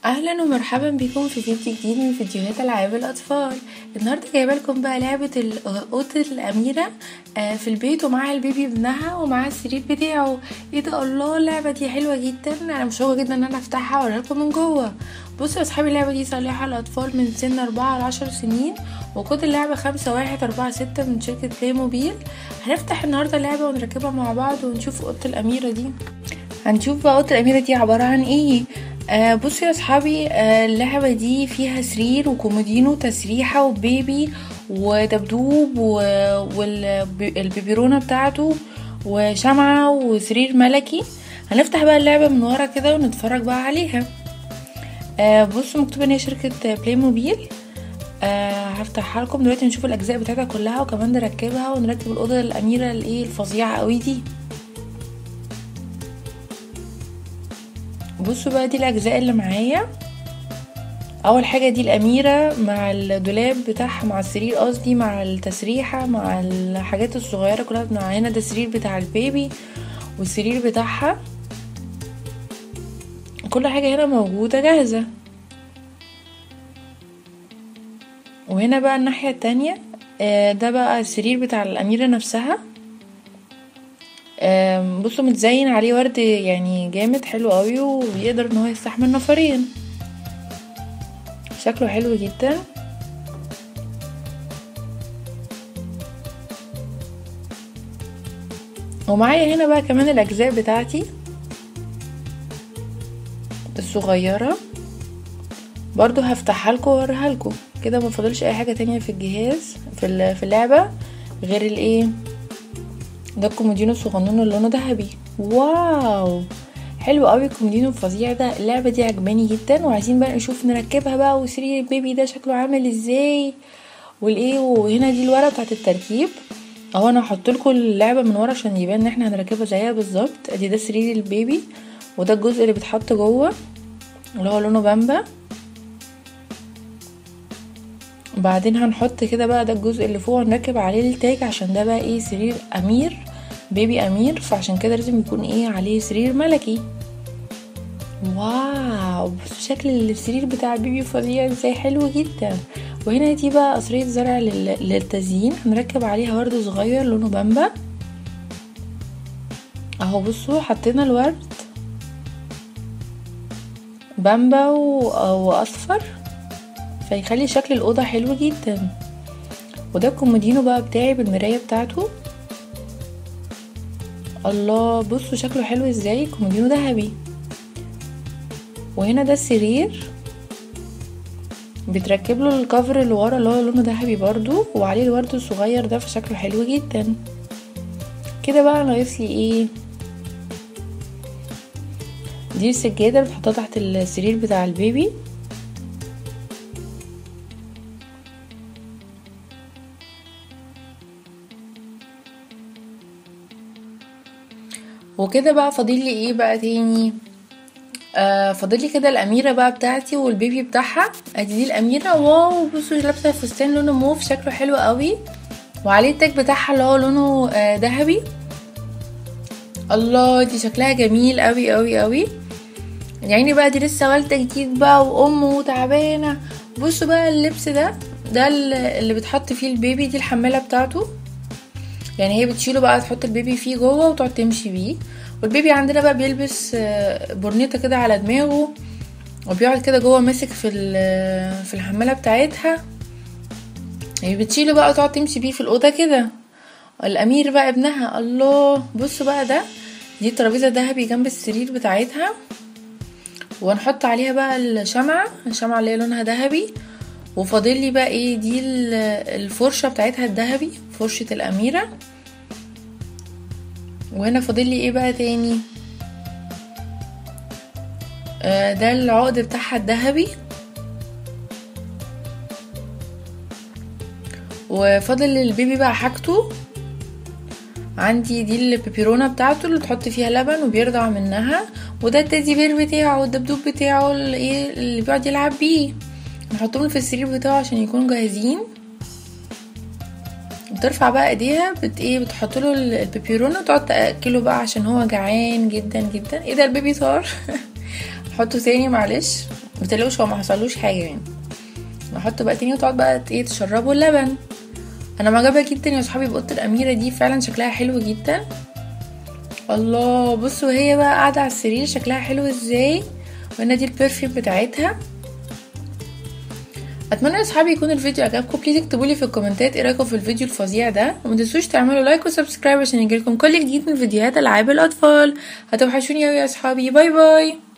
اهلا ومرحبا بكم في فيديو جديد من فيديوهات العاب الاطفال النهارده جايبه لكم بقى لعبه القطه الاميره آه، في البيت ومعاها البيبي ابنها ومعاها السرير بتاعه ايه ده الله اللعبه دي حلوه جدا انا مشوقه جدا ان انا افتحها واوريها لكم من جوه بصوا يا اصحابي اللعبه دي صالحه للاطفال من سن أربعة لعشر سنين وكود اللعبه خمسة واحد أربعة ستة من شركه بلاي موبيل هنفتح النهارده اللعبه ونركبها مع بعض ونشوف قطه الاميره دي هنشوف بقى قطه الاميره دي عباره عن ايه آه بصوا يا اصحابي آه اللعبه دي فيها سرير وكومودينو تسريحه وبيبي ودبدوب والبيبيرونه بتاعته وشمعه وسرير ملكي هنفتح بقى اللعبه من ورا كده ونتفرج بقى عليها آه بصوا مكتوب ان هي شركه بلاي موبيل آه هفتحها لكم دلوقتي نشوف الاجزاء بتاعتها كلها وكمان نركبها ونركب الاوضه الاميره الايه الفظيعه قوي دي بصوا بقى دي الاجزاء اللي معايا اول حاجه دي الاميره مع الدولاب بتاعها مع السرير قصدي مع التسريحه مع الحاجات الصغيره كلها معانا ده السرير بتاع البيبي والسرير بتاعها كل حاجه هنا موجوده جاهزه وهنا بقى الناحيه التانية ده بقى السرير بتاع الاميره نفسها بصوا متزين عليه ورد يعني جامد حلو قوي وبيقدر ان هو يستحمل نفرين شكله حلو جدا ومعايا هنا بقى كمان الاجزاء بتاعتي الصغيرة برضو هفتحها لكم واوريها لكم كده ما فاضلش اي حاجة تانية في الجهاز في اللعبة غير الايه ده الكومودينو الصغنون اللي لونه ذهبي واو حلو قوي الكومودينو الفظيع ده اللعبه دي عجباني جدا وعايزين بقى نشوف نركبها بقى وسرير البيبي ده شكله عامل ازاي والايه وهنا دي الورقه بتاعه التركيب اهو انا هحط لكم اللعبه من ورا عشان يبان ان احنا هنركبها زيها بالظبط ادي ده سرير البيبي وده الجزء اللي بيتحط جوه اللي هو لونه بامبا وبعدين هنحط كده بقى ده الجزء اللي فوق هنركب عليه التاج عشان ده بقى ايه سرير امير بيبي امير فعشان كده لازم يكون ايه عليه سرير ملكي واو بصوا شكل السرير بتاع البيبي فظيع ازاي حلو جدا وهنا دي بقى قصرية زرع للتزيين هنركب عليها ورد صغير لونه بامبا اهو بصوا حطينا الورد بامبا واصفر فيخلي شكل الأوضة حلو جدا وده الكومودينو بقى بتاعي بالمراية بتاعته الله بصوا شكله حلو ازاي كومودينو ذهبي وهنا ده السرير بتركب له الكفر اللي ورا اللي هو لونه ذهبي برضو وعليه الورد الصغير ده فشكله حلو جدا كده بقى ناقص لي ايه دي السجاده اللي بحطها تحت السرير بتاع البيبي وكده بقى فاضل لي ايه بقى تاني آه فاضل لي كده الاميره بقى بتاعتي والبيبي بتاعها ادي دي الاميره واو بصوا لابسه فستان لونه موف شكله حلو قوي وعليه التاج بتاعها اللي هو لونه آه ذهبي الله دي شكلها جميل قوي قوي قوي يعني بقى دي لسه والده جديد بقى وام وتعبانه بصوا بقى اللبس ده ده اللي بتحط فيه البيبي دي الحماله بتاعته يعني هي بتشيله بقى تحط البيبي فيه جوه وتقعد تمشي بيه والبيبي عندنا بقى بيلبس برنيطه كده على دماغه وبيقعد كده جوه ماسك في في الحماله بتاعتها هي بتشيله بقى وتقعد تمشي بيه في الاوضه كده الامير بقى ابنها الله بصوا بقى ده دي ترابيزه ذهبي جنب السرير بتاعتها وهنحط عليها بقى الشمعة الشمعة اللي هي لونها ذهبي وفاضل لي بقى ايه دي الفرشه بتاعتها الذهبي فرشه الاميره وهنا فاضل لي ايه بقى تاني آه ده العقد بتاعها الذهبي وفاضل للبيبي بقى حاجته عندي دي البيبيرونه بتاعته اللي تحط فيها لبن وبيرضع منها وده التeddy بير بتاعه والدبدوب بتاعه اللي ايه اللي بيقعد يلعب بيه نحطهم في السرير بتاعه عشان يكونوا جاهزين بترفع بقى ايديها بت ايه بتحط له البيبيرونه وتقعد تاكله بقى عشان هو جعان جدا جدا ايه ده البيبي طار نحطه تاني معلش متقلقوش هو ما حصلوش حاجه يعني نحطه بقى تاني وتقعد بقى ايه تشربوا اللبن انا معجبه جدا يا صحابي بقطه الاميره دي فعلا شكلها حلو جدا الله بصوا هي بقى قاعده على السرير شكلها حلو ازاي وهنا دي البرفيوم بتاعتها اتمنى يا اصحابي يكون الفيديو عجبكم بليز اكتبوا لي في الكومنتات ايه رايكم في الفيديو الفظيع ده وما تنسوش تعملوا لايك وسبسكرايب عشان يجيلكم كل جديد من فيديوهات العاب الاطفال هتوحشوني قوي يا اصحابي باي باي